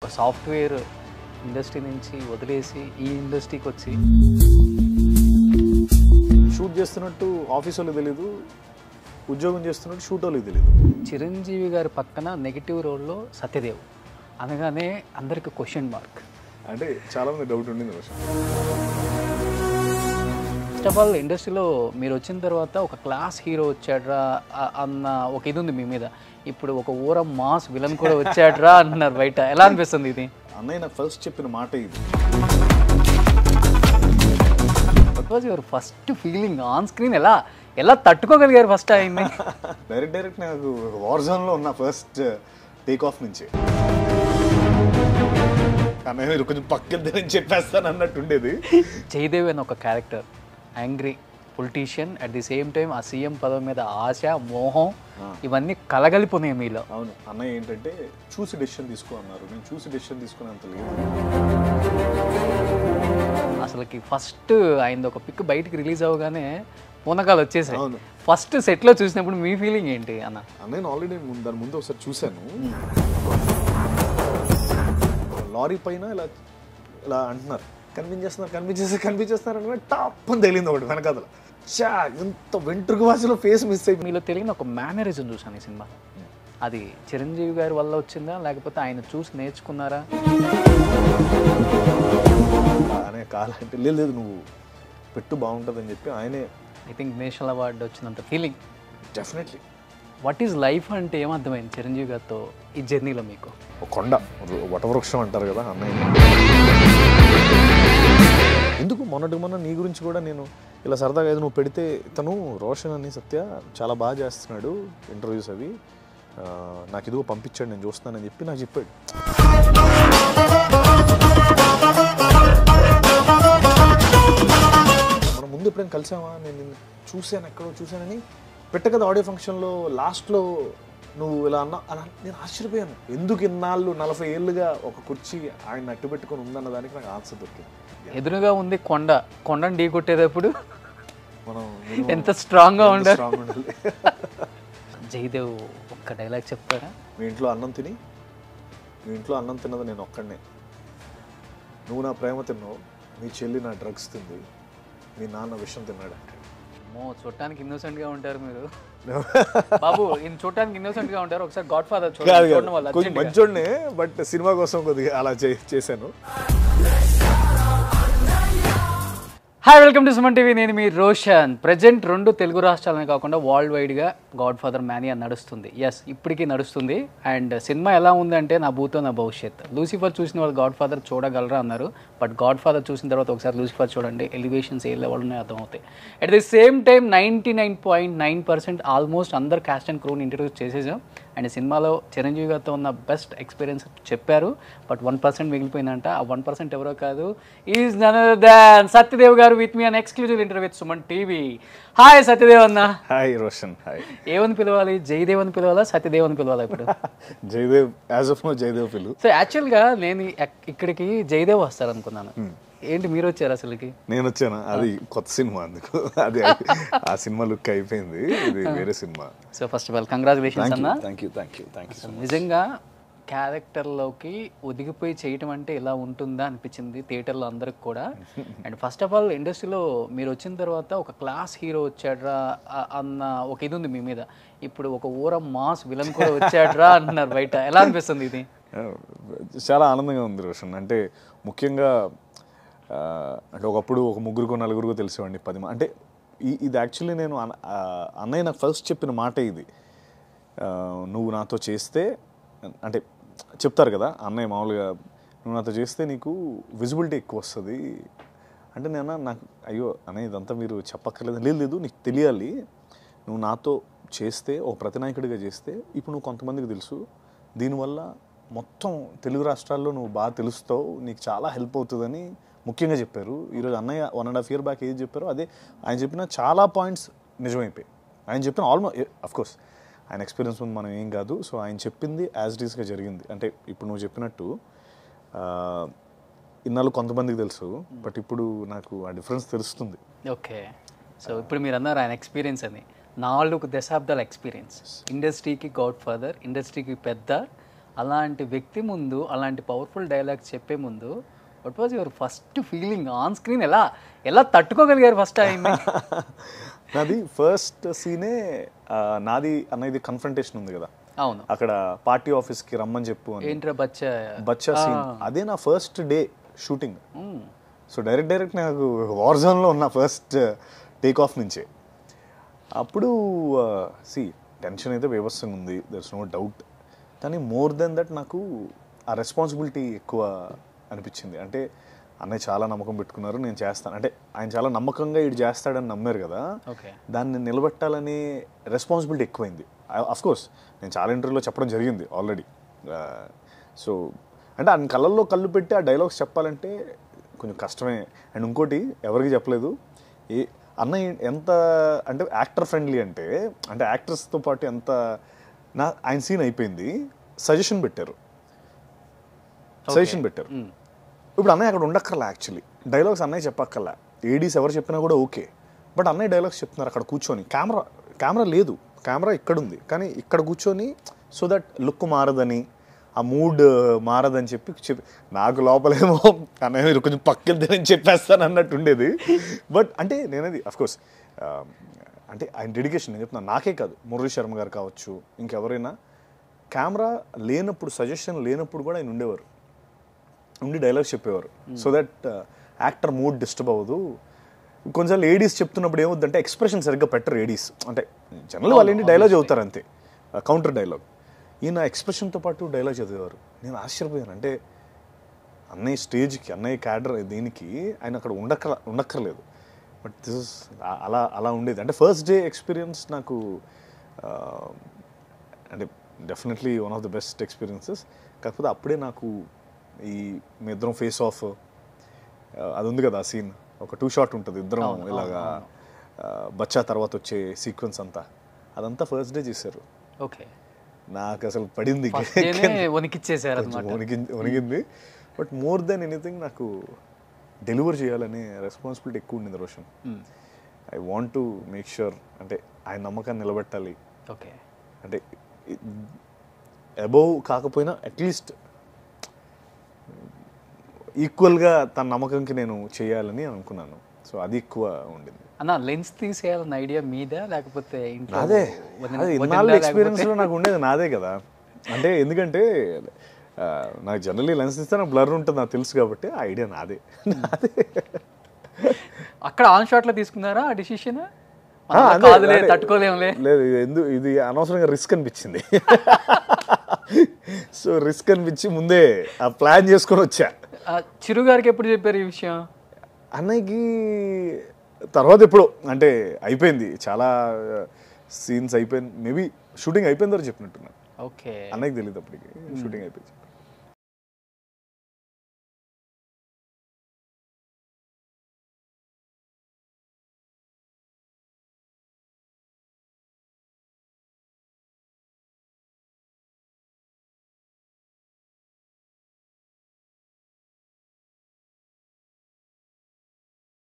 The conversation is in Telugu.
ఒక సాఫ్ట్వేర్ ఇండస్ట్రీ నుంచి వదిలేసి ఈ ఇండస్ట్రీకి వచ్చి షూట్ చేస్తున్నట్టు ఆఫీస్ వాళ్ళకి తెలీదు ఉద్యోగం చేస్తున్నట్టు షూట్ వాళ్ళకి తెలీదు చిరంజీవి గారి పక్కన నెగిటివ్ రోల్లో సత్యదేవ్ అనగానే అందరికి క్వశ్చన్ మార్క్ అంటే చాలా మంది డౌట్ ఉండింది రోషన్ ఫస్ట్ ఆఫ్ ఆల్ ఇండస్ట్రీలో మీరు వచ్చిన తర్వాత ఒక క్లాస్ హీరో వచ్చాడ్రా అ- అన్న ఒక ఇది ఉంది మీ మీద ఇప్పుడు ఒక ఊర మాస్ విలన్ కూడా వచ్చాడ్రా అంటున్నారు బయట ఎలా అనిపిస్తుంది ఇది అన్నయ్య నాకు ఫస్ట్ చెప్పిన మాట ఇది what was your first feeling on screen ఎలా ఎలా తట్టుకోగలిగారు ఫస్ట్ ఆయన్ని డైరెక్ట్ డైరెక్ట్ నాకు వార్ జోన్లో ఉన్న ఫస్ట్ టేక్ ఆఫ్ నుంచి అన్నయ్య మీరు కొంచెం పక్కన చెప్పేస్తాను అన్నట్టు ఉండేది జయదేవ్ అని ఒక character angry politician at the same time ఆ సీఎం పదవి మీద ఆశ మోహం ఇవన్నీ కలగలిపోయినాయి మీలో అవును అన్నయ్య ఏంటంటే చూసి డెసిషన్ తీసుకో అన్నారు నేను చూసి డెసిషన్ తీసుకునేంత లేదు అసలుకి ఫస్ట్ ఆయన ఒక పిక్ బయటికి రిలీజ్ అవ్వగానే పూనకాలు వచ్చేసాయి అవును. ఫస్ట్ సెట్లో చూసినప్పుడు మీ ఫీలింగ్ ఏంటి అన్న అన్నయ్య ఆల్రెడీ దాని ముందు ఒకసారి చూశాను లారీ పైన ఇలా ఇలా అంటున్నారు కనిపించేస్తున్నారు కనిపించేస్తారు కనిపించేస్తున్నారు అంటే టాప్ అని తగిలింది ఒకటి వెనకాతల చా ఎంత వెంట్రుక వాసిలో ఫేస్ మిస్ అయిపోయింది మీలో తెలియని ఒక మేనరిజం చూసాను ఈ సినిమా అది చిరంజీవి గారి వల్ల వచ్చిందా లేకపోతే ఆయన చూసి నేర్చుకున్నారా అనే కాలంటే లేదు లేదు నువ్వు పెట్టు బాగుంటుందని చెప్పి ఆయనే ఐ థింక్ నేషనల్ అవార్డు వచ్చినంత feeling definitely what is life అంటే ఏమర్థమైంది చిరంజీవి గారితో ఈ జర్నీలో మీకు ఒక కొండ వటవృక్షం అంటారు కదా అన్నయ్య ఎందుకు మొన్నటి మొన్న నీ గురించి కూడా నేను ఇలా సరదాగా ఏదో నువ్వు పెడితే తను రోషన్ అని సత్య చాలా బాగా చేస్తున్నాడు ఇంటర్వ్యూస్ అవి ఆ, నాకు ఇదిగో పంపించాడు నేను చూస్తానని చెప్పి నాకు చెప్పాడు మనం ముందు ఎప్పుడైనా కలిసామా నేను నిన్ను చూశాను ఎక్కడో చూశానని పెట్ట కదా ఆడియో ఫంక్షన్లో లాస్ట్లో నువ్వు ఇలా అన్నా అలా నేను ఆశ్చర్యపోయాను ఎందుకు ఇన్నాళ్ళు నలభై ఏళ్ళుగా ఒక కుర్చీ ఆయన అట్టు పెట్టుకొని ఉందన్న దానికి నాకు ఆన్సర్ దొరికింది ఎదురుగా ఉంది కొండ కొండను ఢీ కొట్టేటప్పుడు మనం ఎంత స్ట్రాంగ్గా ఉండాలి స్ట్రాంగ్ ఉండాలి జయదేవ్ ఒక్క డైలాగ్ చెప్తారా మీ ఇంట్లో అన్నం తిని మీ ఇంట్లో అన్నం తిన్నది నేను ఒక్కడనే నువ్వు నా ప్రేమ తిన్నావు మీ చెల్లి నా డ్రగ్స్ తింది మీ నాన్న విషం తిన్నాడు అంటాడు మో చూడటానికి innocent గా ఉంటారు మీరు బాబు ఈయన చూడటానికి innocent గా ఉంటారు ఒకసారి గాడ్ ఫాదర్ కాదు కాదు చూడండి వాళ్ళు కొంచెం urgent గా. మంచోడ్నే బట్ సినిమా కోసం కొద్దిగా అలా చే- చేశాను hi welcome to Suman TV నేను మీ రోషన్ ప్రజెంట్ రెండు తెలుగు రాష్ట్రాలనే కాకుండా వరల్డ్ వైడ్గా గాడ్ ఫాదర్ మ్యానియా నడుస్తుంది ఎస్ ఇప్పటికీ నడుస్తుంది అండ్ సినిమా ఎలా ఉందంటే నా భూతో నా భవిష్యత్ లూసిఫర్ చూసిన వాళ్ళు గాడ్ ఫాదర్ చూడగలరా అన్నారు బట్ గాడ్ ఫాదర్ చూసిన తర్వాత ఒకసారి లూసిఫర్ చూడండి ఎలివేషన్స్ ఏ లెవెల్ ఉన్నాయో అర్థమవుతాయి at the same time ninety nine point nine percent almost అందరు క్యాస్ట్ అండ్ క్రూని ఇంట్రడ్యూస్ చేసేసాం అండ్ సినిమాలో చిరంజీవి గారితో ఉన్న బెస్ట్ ఎక్స్పీరియన్స్ చెప్పారు బట్ వన్ పర్సెంట్ మిగిలిపోయిందంట ఆ వన్ పర్సెంట్ ఎవరో కాదు ఈజ్ నన్ దాన్ సత్యదేవ్ గారు with me an exclusive interview with Suman TV hi Satyadev అన్న హాయ్ రోషన్ హాయ్ ఏమని పిలవాలి జయదేవ్ అని పిలవాలా సత్యదేవ్ అని పిలవాలా ఇప్పుడు Jayadev as of now Jayadev పిలు సో యాక్చువల్గా నేను ఇక్- ఇక్కడికి జయదేవ్ వస్తారు అనుకున్నాను ఏంటి మీరు వచ్చారు అసలుకి నేను వచ్చాను అది కొత్త సినిమా అందుకు అది ఆ సినిమా లుక్ అయిపోయింది ఇది వేరే cinema so first of all congratulations అన్న thank you thank you thank you నిజంగా క్యారెక్టర్లోకి ఒదిగిపోయి చేయటం అంటే ఇలా ఉంటుందా అనిపించింది థియేటర్లో అందరికి కూడా అండ్ ఫస్ట్ ఆఫ్ ఆల్ ఇండస్ట్రీలో మీరు వచ్చిన తర్వాత ఒక క్లాస్ హీరో వచ్చాడ్రా అ- అన్న ఒక ఇది ఉంది మీ మీద ఇప్పుడు ఒక ఊర మాస్ విలన్ కూడా వచ్చాడ్రా అంటున్నారు బయట ఎలా అనిపిస్తుంది ఇది చాలా ఆనందంగా ఉంది రోషన్ అంటే ముఖ్యంగా ఆ, అంటే ఒకప్పుడు ఒక ముగ్గురుకో నలుగురికో తెలిసేవాడిని పది మా- అంటే ఈ- ఇది యాక్చువల్లీ నేను అన్న- ఆ, అన్నయ్య నాకు ఫస్ట్ చెప్పిన మాట ఇది ఆ, నువ్వు నాతో చేస్తే అంటే చెప్తారు కదా అన్నయ్య మామూలుగా నువ్వు నాతో చేస్తే నీకు విజిబిలిటీ ఎక్కువ వస్తుంది అంటే నేను అన్నా, నాకు అయ్యో అన్నయ్య ఇదంతా మీరు చెప్పక్కర్లేదు లేదు లేదు నీకు తెలియాలి నువ్వు నాతో చేస్తే ఒక ప్రతినాయకుడిగా చేస్తే ఇప్పుడు నువ్వు కొంతమందికి తెలుసు దీనివల్ల మొత్తం తెలుగు రాష్ట్రాల్లో నువ్వు బాగా తెలుస్తావు నీకు చాలా హెల్ప్ అవుతుందని ముఖ్యంగా చెప్పారు ఈరోజు అన్నయ్య one and half year back ఏది చెప్పారో అదే ఆయన చెప్పిన చాలా పాయింట్స్ నిజమైపోయాయి ఆయన చెప్పిన ఆల్మోస్ట్ కోర్స్ ఆయన ఎక్స్పీరియన్స్ ఉంది మనం ఏం కాదు సో ఆయన చెప్పింది యాజ్ ఇట్ ఈస్గా జరిగింది అంటే ఇప్పుడు నువ్వు చెప్పినట్టు ఆ, ఇన్నాళ్ళు కొంతమందికి తెలుసు బట్ ఇప్పుడు నాకు ఆ డిఫరెన్స్ తెలుస్తుంది ఓకే సో ఇప్పుడు మీరు అన్నారు ఆయన ఎక్స్పీరియన్స్ అని నాలుగు దశాబ్దాల ఎక్స్పీరియన్స్ ఇండస్ట్రీకి గాడ్ ఫాదర్ ఇండస్ట్రీకి పెద్ద అలాంటి వ్యక్తి ముందు అలాంటి పవర్ఫుల్ డైలాగ్స్ చెప్పే ముందు what was your first feeling on screen ఎలా ఎలా తట్టుకోగలిగారు ఫస్ట్ ఆయన నాది ఫస్ట్ సీనే నాది అన్నది కన్ఫ్రంటేషన్ ఉంది కదా అవును అక్కడ పార్టీ ఆఫీస్కి రమ్మని చెప్పు అని ఏంట్రా బచ్చా బచ్చా సీన్ అదే నా first day shooting hmm. So direct direct నాకు వార్ జోన్లో ఉన్న ఫస్ట్ టేక్ ఆఫ్ నుంచే అప్పుడు సి టెన్షన్ అయితే వ్యవస్థగా ఉంది దర్స్ నో డౌట్ కానీ మోర్ దెన్ దట్ నాకు ఆ రెస్పాన్సిబిలిటీ ఎక్కువ అనిపించింది అంటే అన్నయ్య చాలా నమ్మకం పెట్టుకున్నారు నేను చేస్తాను అంటే ఆయన చాలా నమ్మకంగా ఇటు చేస్తాడని నమ్మారు కదా ఓకే దాన్ని నిలబెట్టాలనే రెస్పాన్సిబిలిటీ ఎక్కువైంది అఫ్ కోర్స్ నేను చాలా ఇంటర్వ్యూలో చెప్పడం జరిగింది ఆల్రెడీ సో అంటే ఆయన కళ్ళల్లో కళ్ళు పెట్టి ఆ డైలాగ్స్ చెప్పాలంటే కొంచెం కష్టమే అండ్ ఇంకోటి ఎవరికి చెప్పలేదు ఏ అన్నయ్య ఎంత అంటే యాక్టర్ ఫ్రెండ్లీ అంటే అంటే యాక్టర్స్తో పాటు ఎంత నా ఆయన సీన్ అయిపోయింది సజెషన్ పెట్టారు సజెషన్ పెట్టారు మ్మ్. ఇప్పుడు అన్నయ్య అక్కడ ఉండక్కర్లా యాక్చువల్లీ డైలాగ్స్ అన్నయ్య చెప్పక్కర్లా ఏడీస్ ఎవరు చెప్పినా కూడా ఓకే బట్ అన్నయ్య డైలాగ్స్ చెప్తున్నారు అక్కడ కూర్చొని కెమెరా కెమెరా లేదు కెమెరా ఇక్కడ ఉంది కానీ ఇక్కడ కూర్చొని సో దట్ లుక్ మారదని ఆ మూడ్ మారదని చెప్పి చెప్పి నాకు లోపలేమో అన్నయ్య మీరు కొంచెం పక్కెళ్తేనని చెప్పేస్తాను అన్నట్టు ఉండేది బట్ అంటే నేనది కోర్స్ అంటే ఆయన డెడికేషన్ నేను చెప్తున్నాను నాకే కాదు మురళీ శర్మ గారు కావచ్చు ఇంకెవరైనా కెమెరా లేనప్పుడు సజెషన్ లేనప్పుడు కూడా ఆయన ఉండేవారు ఉండి డైలాగ్స్ చెప్పేవారు so that actor mood disturb అవ్వదు కొంచెం లేడీస్ చెప్తున్నప్పుడు ఏమవుద్దంటే ఎక్స్ప్రెషన్ సరిగ్గా పెట్టరు లేడీస్ అంటే జనరల్ వాళ్ళు ఏంటి డైలాగ్ చదువుతారు అంతే కౌంటర్ డైలాగ్ ఈయన ఎక్స్ప్రెషన్తో పాటు డైలాగ్ చదివేవారు నేను ఆశ్చర్యపోయాను అంటే అన్నయ్య స్టేజ్కి అన్నయ్య క్యాడర్ దీనికి ఆయన అక్కడ ఉండక్కర ఉండక్కర్లేదు బట్ దిస్ ఇస్ అలా అలా ఉండేది అంటే ఫస్ట్ డే ఎక్స్పీరియన్స్ నాకు ఆ, అంటే definitely one of the best experiences కాకపోతే అప్పుడే నాకు ఈ మీ ఇద్దరం ఫేస్ ఆఫ్ అది ఉంది కదా ఆ సీన్ ఒక టూ షాట్ ఉంటుంది ఇద్దరం ఇలాగా ఆ, బచ్చా తర్వాత వచ్చే సీక్వెన్స్ అంతా అదంతా ఫస్ట్ డే చేశారు ఓకే నాకు అసలు పడింది ఫస్ట్ డేనే వణికిచ్చేసారు కొంచెం అనమాట వణికింది వణికింది బట్ మోర్ దెన్ ఎనీథింగ్ నాకు డెలివర్ చేయాలనే రెస్పాన్సిబిలిటీ ఎక్కువ ఉండింది Roshan I want to make sure అంటే ఆయన నమ్మకాన్ని నిలబెట్టాలి ఓకే అంటే అబౌవ్ కాకపోయినా అట్లీస్ట్ ఈక్వల్గా తన నమ్మకంకి నేను చేయాలని అనుకున్నాను సో అది ఎక్కువ ఉండింది అన్న లెన్స్ తీసేయాలన్న ఐడియా మీదా లేకపోతే ఇంట్లో అదే వదిన- అది వదినదా ఇన్నాళ్ళు లేకపోతే- ఎక్స్పీరియన్స్లో నాకు ఉండేది నాదే కదా అంటే ఎందుకంటే ఆ, నాకు జనరలీ లెన్స్ ఇస్తే నాకు బ్లర్ ఉంటుంది నాకు తెలుసు కాబట్టి ఆ ఐడియా నాదే నాదే అక్కడ ఆన్ షాట్ లో తీసుకున్నారా ఆ డిసిషన్ ఆ, అదే, కాదులే అదే. తట్టుకోలేములే లేదు ఇది ఎందు ఇది అనవసరంగా రిస్క్ అనిపించింది సో రిస్క్ అనిపించి ముందే ఆ ప్లాన్ చేసుకొని వచ్చా ఆ, చిరు గారికి ఎప్పుడు చెప్పారు ఈ విషయం అన్నయ్యకి తర్వాత ఎప్పుడో అంటే అయిపోయింది చాలా సీన్స్ అయిపోయింది మేబీ షూటింగ్ అయిపోయిన తర్వాత చెప్పినట్టున్నాను ఓకే అన్నయ్యకి తెలియదు అప్పటికి షూటింగ్ అయిపోయింది